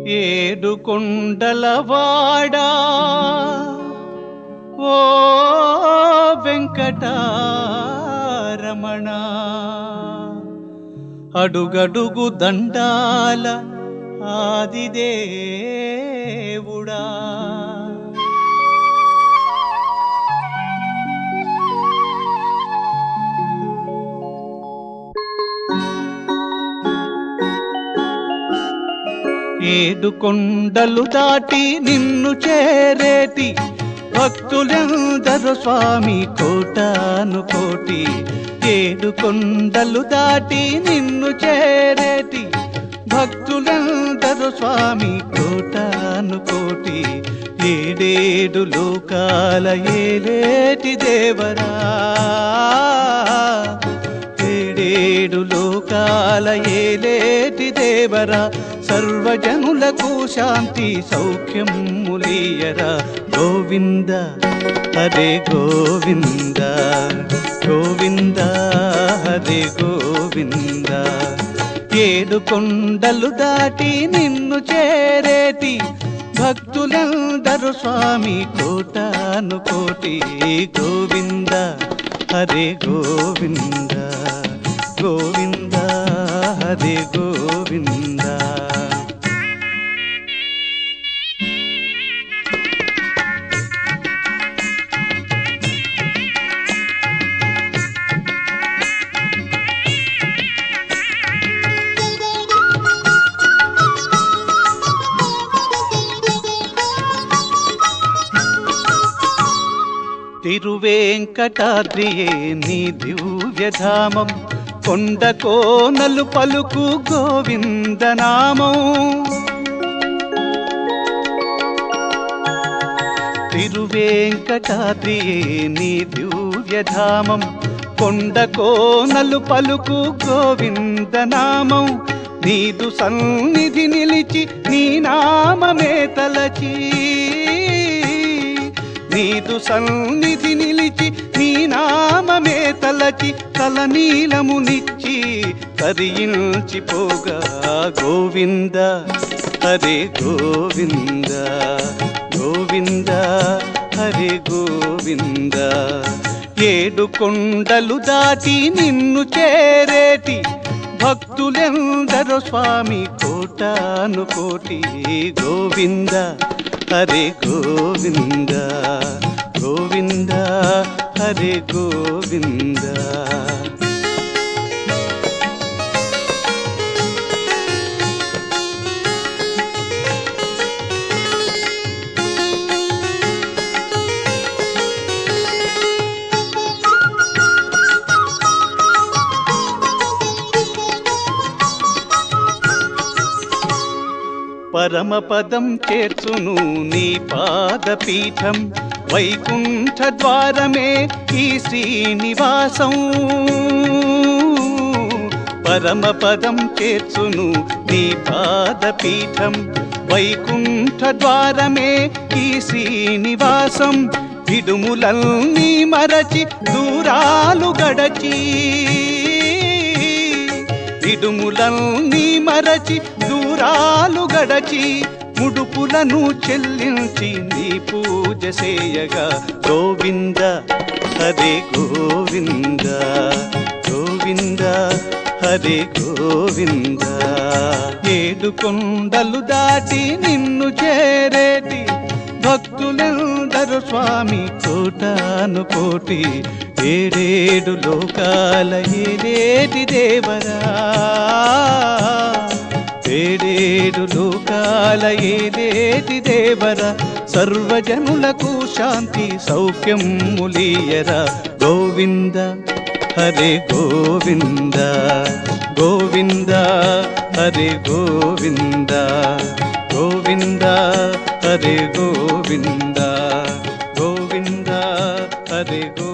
ఏడు కొండలవాడా ఓ వెంకటారమణ అడుగడుగు దండాల ఆదిదేవుడా ఏడు కొండలు దాటి నిన్ను చేరేటి భక్తులెందరు స్వామి కోటాను కోటి ఏడు కొండలు దాటి నిన్ను చేరేటి భక్తులెందరు స్వామి కోటాను కోటి ఏడేడు లోకాల ఏలేటి దేవరా ఏడేడు లోకాల ఏలేటి దేవరా సర్వజనులకు శాంతి సౌఖ్యం ములియరా గోవింద హరే గోవింద గోవింద హరే గోవింద ఏడు కొండలు దాటి నిన్ను చేరేటి భక్తులందరూ స్వామి కోటాను కోటి గోవింద హరే గోవింద గోవింద హరే గోవింద తిరువేంకటాద్రియే నీ దివ్యధామం కొండ కోనలు పలుకు గోవిందనామం తిరువేంకటాద్రియే నీ దివ్యధామం కొండ కోనలు పలుకు గోవిందనామం నీదు సన్నిధి నిలిచి నీ నామమే తలచి నీదు సన్నిధి నిలిచి నీ నామమే తలచి తలనీలమునిచ్చి కరియించిపోగా గోవింద హరే గోవింద గోవింద హరే గోవింద ఏడు కొండలు దాటి నిన్ను చేరేటి భక్తులెందరో స్వామి కోటాను కోటి గోవింద హరే గోవింద గోవింద హరే గోవింద పరమపదం చేర్చును నీ పాదపీఠం వైకుంఠ ద్వారమే ఈ శ్రీనివాసం పరమపదం చేర్చును నీ పాదపీఠం వైకుంఠ ద్వారమే ఈ శ్రీనివాసం ఇడుములన్నీ మరచి దూరాలు గడచి ఇడుములన్నీ మరచి దూరాలు గడచి ముడుపులను చెల్లించి నీ పూజ చేయగా గోవింద హరే గోవింద గోవింద హరే గోవింద ఏడు కొండలు దాటి నిన్ను చేరేటి భక్తులెందరు స్వామి కోటాను కోటి ఏడేడు లోకాల ఏలేటి దేవరా ఏడేడు లోకాల ఏలేటి దేవరా సర్వజనులకు శాంతి సౌఖ్యం ములియరా గోవింద హరే గోవింద గోవింద హరే గోవింద గోవింద హరే గోవింద గోవింద హరే గోవింద